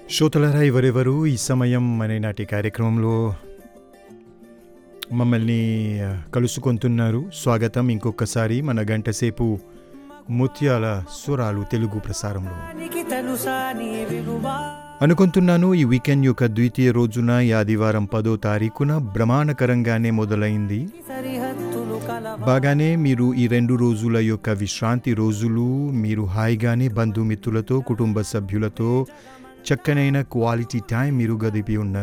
శ్రోతలారా ఎవరెవరు ఈ సమయం అనే నాటి కార్యక్రమంలో మమ్మల్ని ఆ, కలుసుకుంటున్నారు స్వాగతం ఇంకొకసారి మన గంట సేపు ముత్యాల స్వరాలు తెలుగు ప్రసారంలో నీకి తెలుసా నీ విలువ అనుకుంటున్నాను ఈ వీకెండ్ యొక్క ద్వితీయ రోజున ఈ ఆదివారం పదో తారీఖున బ్రహ్మాండకరంగానే మొదలైంది సరిహద్దులు కలవ బాగానే మీరు ఈ రెండు రోజుల యొక్క విశ్రాంతి రోజులు మీరు హాయిగానే బంధుమిత్రులతో కుటుంబ సభ్యులతో చక్కనైన క్వాలిటీ టైం మీరు గదిపి ఉన్నారు